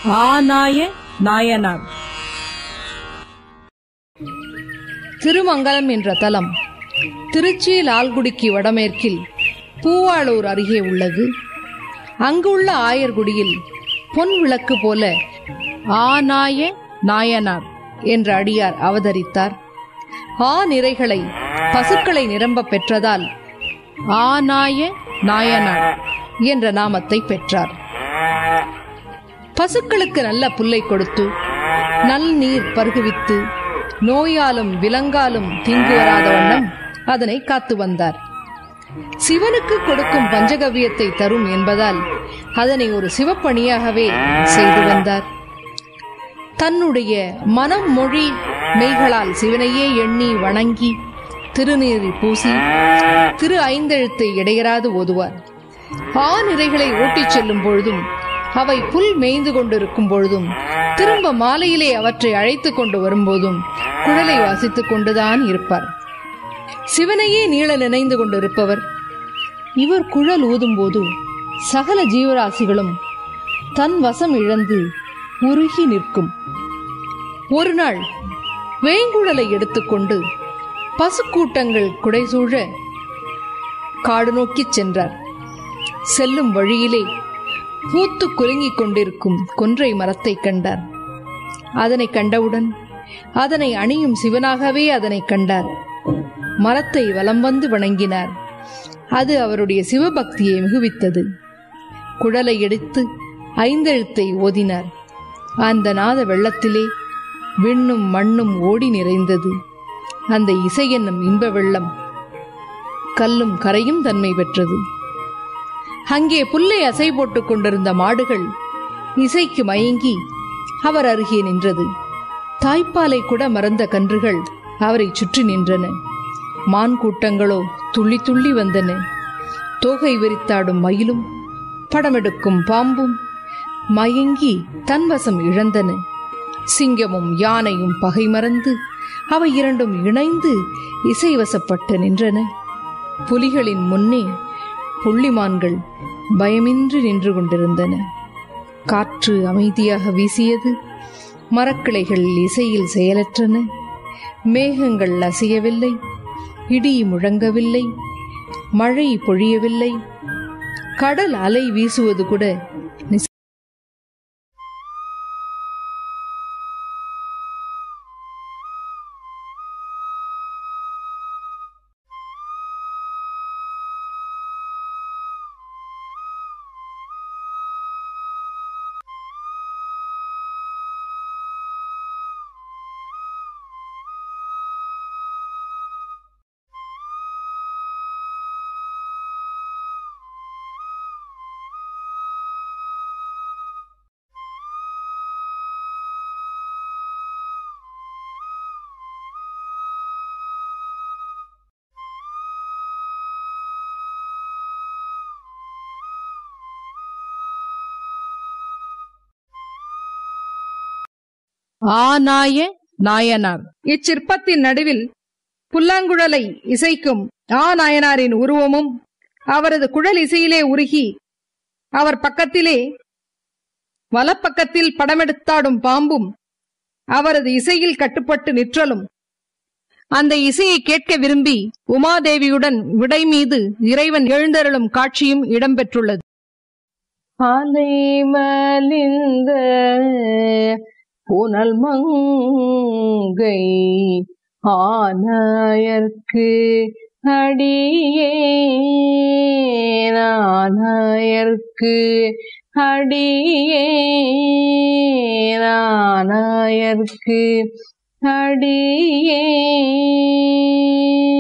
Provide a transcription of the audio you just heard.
ஆநாய நாயனார் திருமங்கலம் என்ற தலம் திருச்சி லால்குடிக்கு வடமேற்கில் பூவாளூர் அருகே உள்ளது அங்குள்ள ஆயர்குடியில் பொன் விளக்கு போல ஆநாய நாயனார் என்ற அடியார் அவதரித்தார் ஆ நிறைகளை பசுக்களை நிரம்ப பெற்றதால் ஆநாய நாயனார் என்ற நாமத்தை பெற்றார் பசுக்களுக்கு நல்ல புல்லை கொடுத்து நல் நீர் பருகுவித்து நோயாலும் விலங்காலும் தீங்கு வராத வண்ணம் அதனை காத்து வந்தார் சிவனுக்கு கொடுக்கும் பஞ்சகவியத்தை தரும் என்பதால் அதனை ஒரு சிவப்பணியாகவே செய்து வந்தார் தன்னுடைய மனம் மொழி மெய்களால் சிவனையே எண்ணி வணங்கி திருநீரில் பூசி திரு ஐந்தெழுத்தை இடையராது ஓதுவார் ஆநிறைகளை ஓட்டிச் செல்லும் பொழுதும் அவை புல் மேய்ந்து கொண்டிருக்கும் பொழுதும் திரும்ப மாலையிலே அவற்றை அழைத்துக் கொண்டு வரும்போதும் குழலை வாசித்துக் கொண்டுதான் இருப்பார் சிவனையே நீள நினைந்து கொண்டிருப்பவர் இவர் குழல் ஊதும்போது சகல ஜீவராசிகளும் தன் வசம் இழந்து உருகி நிற்கும் ஒரு நாள் வேங்குழலை எடுத்துக்கொண்டு பசுக்கூட்டங்கள் குடைசூழ காடு நோக்கிச் சென்றார் செல்லும் வழியிலே பூத்து குலுங்கிக் கொண்டிருக்கும் கொன்றை மரத்தைக் கண்டார் அதனை கண்டவுடன் அதனை அணியும் சிவனாகவே அதனை கண்டார் மரத்தை வலம் வந்து வணங்கினார் அது அவருடைய சிவபக்தியை மிகுவித்தது குழலை எடுத்து ஐந்தெழுத்தை ஓதினார் அந்த நாத வெள்ளத்திலே விண்ணும் மண்ணும் ஓடி நிறைந்தது அந்த இசை என்னும் இன்ப வெள்ளம் கல்லும் கரையும் தன்மை பெற்றது அங்கே புல்லை அசை போட்டுக் கொண்டிருந்த மாடுகள் இசைக்கு மயங்கி அவர் அருகே நின்றது தாய்ப்பாலை கூட மறந்த கன்றுகள் அவரை சுற்றி நின்றன மான் கூட்டங்களோ துள்ளி துள்ளி வந்தன தோகை விரித்தாடும் மயிலும் படமெடுக்கும் பாம்பும் மயங்கி தன்வசம் இழந்தன சிங்கமும் யானையும் பகை மறந்து அவை இரண்டும் இணைந்து இசைவசப்பட்டு நின்றன புலிகளின் முன்னே புள்ளிமான்கள் பயமின்றி நின்று கொண்டிருந்தன காற்று அமைதியாக வீசியது மரக்கிளைகள் இசையில் செயலற்றன மேகங்கள் அசையவில்லை இடி முழங்கவில்லை மழை பொழியவில்லை கடல் அலை வீசுவது கூட நிச- ஆநாய நாயனார் இச்சிற்பத்தின் நடுவில் புல்லாங்குழலை இசைக்கும் ஆ நாயனாரின் உருவமும் அவரது குழல் இசையிலே உருகி அவர் பக்கத்திலே வலப்பக்கத்தில் படமெடுத்தாடும் பாம்பும் அவரது இசையில் கட்டுப்பட்டு நிற்றலும் அந்த இசையை கேட்க விரும்பி உமாதேவியுடன் விடை மீது இறைவன் எழுந்தருளும் காட்சியும் இடம்பெற்றுள்ளது அலைமலிந்த புனல் மங்கை ஆனாயர்க்கு அடியே நானாயர்க்கு அடியே நானாயர்க்கு அடியே